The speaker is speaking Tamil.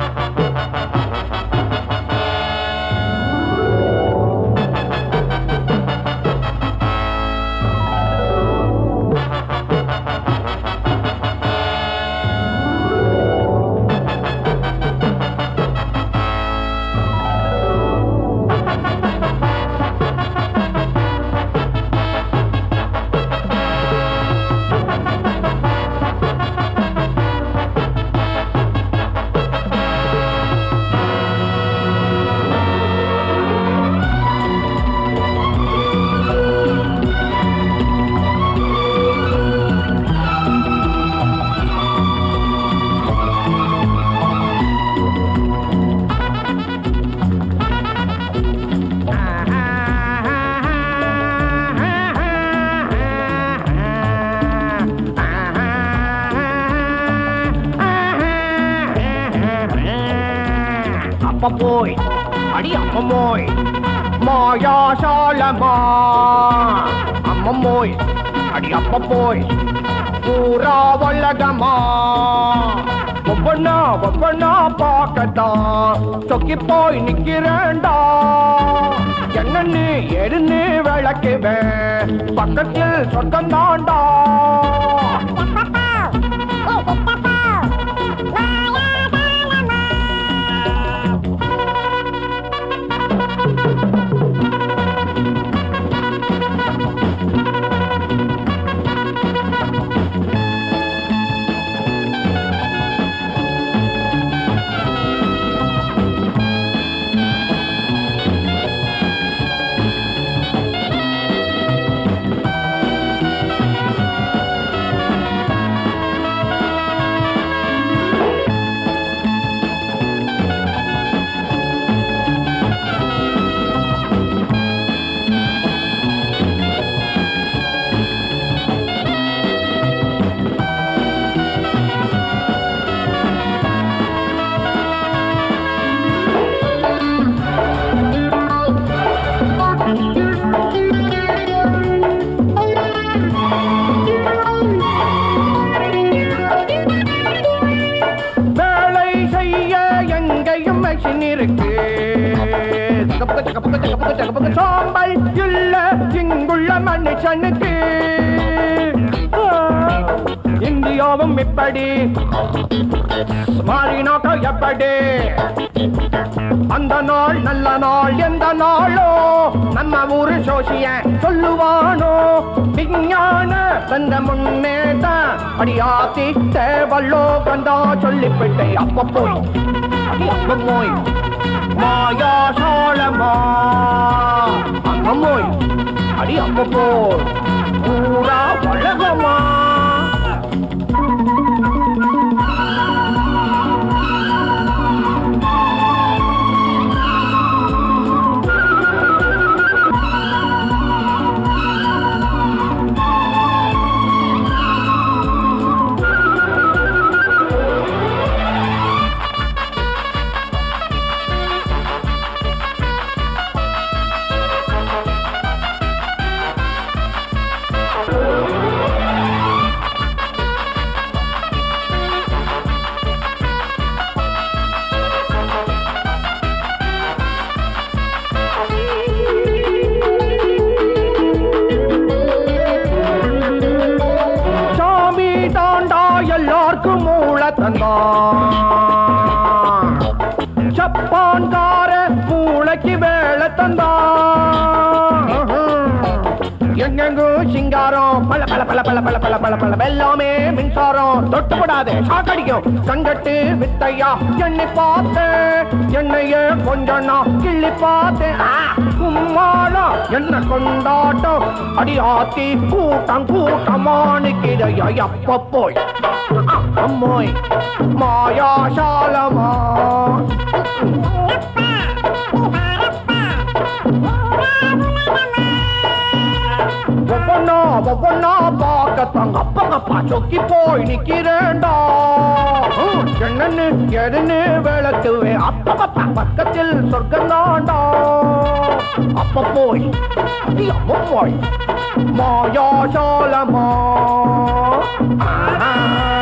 அப்ப போய் அடி அம்மம்மோய் மாயாசாலமா அம்மம்மோய் அடி அப்ப போய் பூரா வல்லகமா ஒவ்வொன்னா ஒவ்வொன்னா பார்க்கத்தான் சொக்கி போய் நிக்கிறேன்டா என்னன்னு எருன்னு விளக்குவேன் பக்கத்தில் சொர்க்கம் தாண்டா வேலை செய்ய எங்கேயும் மெஷின் இருக்கு தகப்பக, தகப்பக, தகப்பக, தகப்பக, சாம்பல் இல்ல இங்குள்ள மனுஷனுக்கு ஆ, இந்தியாவும் இப்படி மாறினாக்க எப்படி அந்த நாள் நல்ல நாள் எந்த நாளோ நம்ம ஊரு சோசிய சொல்லுவானோ விஞ்ஞான தந்த முன்னேட்ட அடியாத்தி தேவல்லோ கந்தா சொல்லிவிட்டை அப்ப போய் அடி அப்ப போய் மாயா சோழமா அங்க போய் அடி அப்ப போய் பூரா உலகமா சாமி தாண்டா எல்லாருக்கும் மூளை தந்தான் சப்பான்கார மூளைக்கு வேலை தந்தான் எங்கெங்கும் சிங்காரம் பல பல பல பல பல பல பல பல எல்லாமே மின்சாரம் தொட்டுப்படாது சாக்கடிக்கும் சங்கட்டு வித்தையா என்னை பார்த்து என்னைய கொஞ்சம் நான் கிள்ளி பார்த்தேன் ஆ, கும்மாளா என்ன கொண்டாட்டம் அடி ஆத்தி கூட்டம் கூட்டமானு கிடையா எப்ப போய் அம்மோய் மாயாசாலமா ஒவ்வொன்னா ஒவ்வொன்னா பார்க்கத்தாங்க அப்பங்கப்பா சொக்கி போய் நிக்கிறேன்டா ஹம், என்னன்னு எதுன்னு விளக்குவே அப்பப்பா பக்கத்தில் சொர்க்கம் தாண்டா அப்ப போய் அடி அம்ம போய் மாயாசாலமா ஆஹா